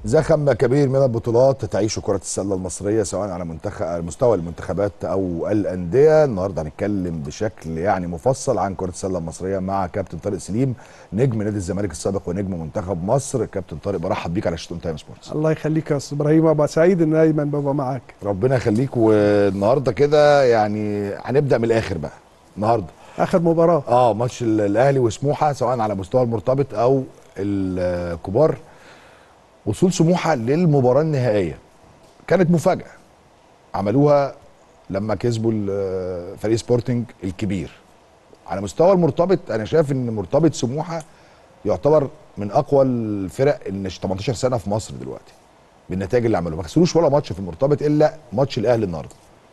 زخم كبير من البطولات تعيش كرة السلة المصرية سواء على منتخب مستوى المنتخبات أو الأندية النهاردة هنتكلم بشكل يعني مفصل عن كرة السلة المصرية مع كابتن طارق سليم نجم نادي الزمالك السابق ونجم منتخب مصر كابتن طارق برحب بيك على شتون تايم سبورتس الله يخليك يا استاذ ابراهيم ابقى سعيد ان دايما ببقى معاك ربنا يخليك والنهارده كده يعني هنبدأ من الآخر بقى النهارده اخر مباراه اه ماتش ال- الاهلي وسموحه سواء على مستوى المرتبط او الكبار وصول سموحه للمباراه النهائيه كانت مفاجاه عملوها لما كسبوا ال- فريق سبورتنج الكبير على مستوى المرتبط انا شايف ان مرتبط سموحه يعتبر من اقوى الفرق اللي 18 سنه في مصر دلوقتي بالنتائج اللي عملوها ما خسروش ولا ماتش في المرتبط الا ماتش الاهلي النهارده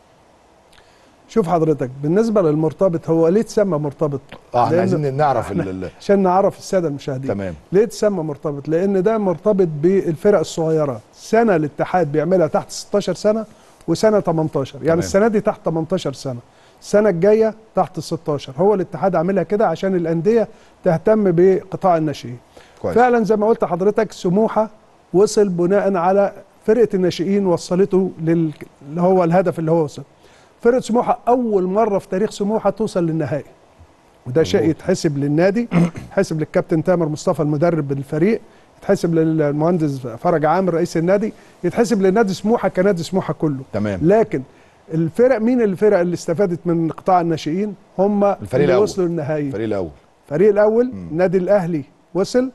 شوف حضرتك بالنسبه للمرتبط هو ليه اتسمى مرتبط اه احنا لأن- عايزين نعرف إحنا ال- ال- عشان نعرف الساده المشاهدين تمام ليه اتسمى مرتبط لان ده مرتبط بالفرق الصغيره سنه الاتحاد بيعملها تحت 16 سنه وسنه 18 يعني تمام. السنه دي تحت 18 سنه السنه الجايه تحت 16 هو الاتحاد عاملها كده عشان الانديه تهتم بقطاع الناشئين كويس فعلا زي ما قلت لحضرتك سموحه وصل بناء على فرقه الناشئين وصلته لل اللي هو الهدف اللي هو وصل فرقه سموحه اول مره في تاريخ سموحه توصل للنهائي وده شيء مظبوط. يتحسب للنادي يتحسب للكابتن تامر مصطفى المدرب الفريق يتحسب للمهندس فرج عامر رئيس النادي يتحسب للنادي سموحه كنادي سموحه كله تمام لكن الفرق مين الفرق اللي استفادت من قطاع الناشئين هم الفريق اللي الأول. وصلوا للنهائي الفريق الاول الفريق الاول مم. النادي الاهلي وصل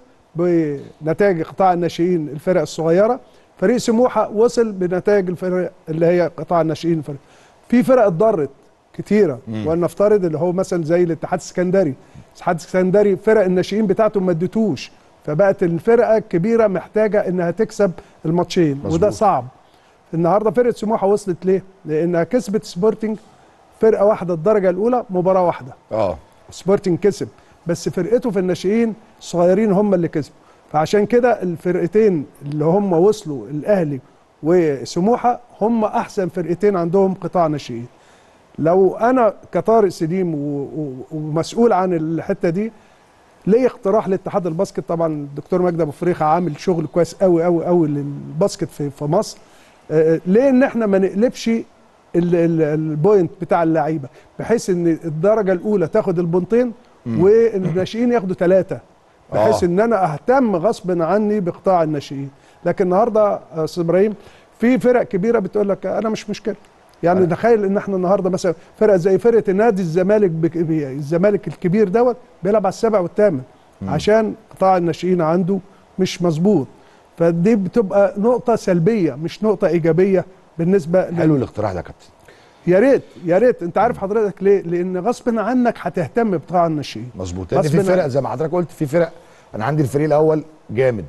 بنتائج قطاع الناشئين الفرق الصغيره فريق سموحه وصل بنتائج الفرق اللي هي قطاع الناشئين الفرق. في فرق اتضرت كتيره مم. ولنفترض اللي هو مثلا زي الاتحاد السكندري الاتحاد السكندري فرق الناشئين بتاعته ما ادتوش فبقت الفرقه الكبيره محتاجه انها تكسب الماتشين مظبوط. وده صعب النهارده فرقه سموحه وصلت ليه؟ لانها كسبت سبورتنج فرقه واحده الدرجه الاولى مباراه واحده اه سبورتنج كسب بس فرقته في الناشئين الصغيرين هم اللي كسبوا فعشان كده الفرقتين اللي هم وصلوا الاهلي وسموحه هم احسن فرقتين عندهم قطاع ناشئين لو انا كطارق سليم و- و- ومسؤول عن الحته دي ليه اقتراح لاتحاد الباسكت طبعا الدكتور مجدي ابو فريخه عامل شغل كويس قوي قوي قوي للباسكت في في مصر آه، ليه ان احنا ما نقلبش ال- ال- البوينت بتاع اللعيبه بحيث ان الدرجه الاولى تاخد البونتين مم. والناشئين ياخدوا ثلاثه بحيث آه. ان انا اهتم غصب عني بقطاع الناشئين لكن النهارده يا استاذ ابراهيم في فرق كبيره بتقول لك انا مش مشكله يعني أنا- تخيل ان احنا النهارده مثلا فرقه زي فرقه نادي الزمالك بك... الزمالك الكبير دوت بيلعب على السابع والثامن مم. عشان قطاع الناشئين عنده مش مظبوط فدي بتبقى نقطه سلبيه مش نقطه ايجابيه بالنسبه لل- حلو الاقتراح ده يا كابتن يا ريت يا ريت انت عارف حضرتك ليه لان غصب عنك هتهتم بقطاع الناشئين مظبوط لان في غصب فرق عن- زي ما حضرتك قلت في فرق انا عندي الفريق الاول جامد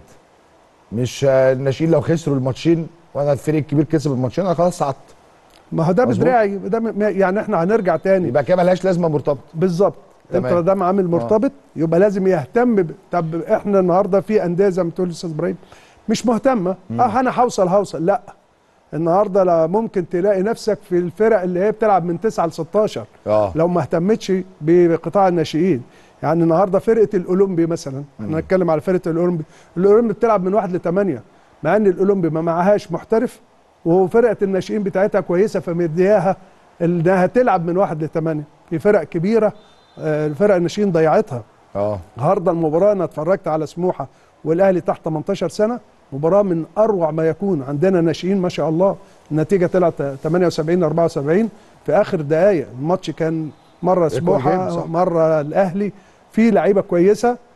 مش آه، الناشئين لو خسروا الماتشين وانا الفريق الكبير كسب الماتشين انا خلاص صعدت ما هو ده مظبوط. بدراعي ده م- يعني احنا هنرجع تاني يبقى كده ملهاش لازمه مرتبط بالظبط انت تمام. ده عامل مرتبط يبقى لازم يهتم ب... طب احنا النهارده في انديه زي ما تقول الاستاذ ابراهيم مش مهتمه اه انا هوصل هوصل لا النهارده لا ممكن تلاقي نفسك في الفرق اللي هي بتلعب من 9 ل 16 اه لو ما اهتمتش بقطاع الناشئين يعني النهارده فرقه الاولمبي مثلا احنا هنتكلم على فرقه الاولمبي الاولمبي بتلعب من 1 ل 8 مع ان الاولمبي ما معهاش محترف وفرقه الناشئين بتاعتها كويسه فمدياها انها تلعب من 1 ل 8 في فرق كبيره آه، الفرق الناشئين ضيعتها اه النهارده المباراه انا اتفرجت على سموحه والاهلي تحت 18 سنه مباراه من اروع ما يكون عندنا ناشئين ما شاء الله النتيجه طلعت 78 74 في اخر دقائق الماتش كان مره جيم، سموحه صح. مره الاهلي في لعيبه كويسه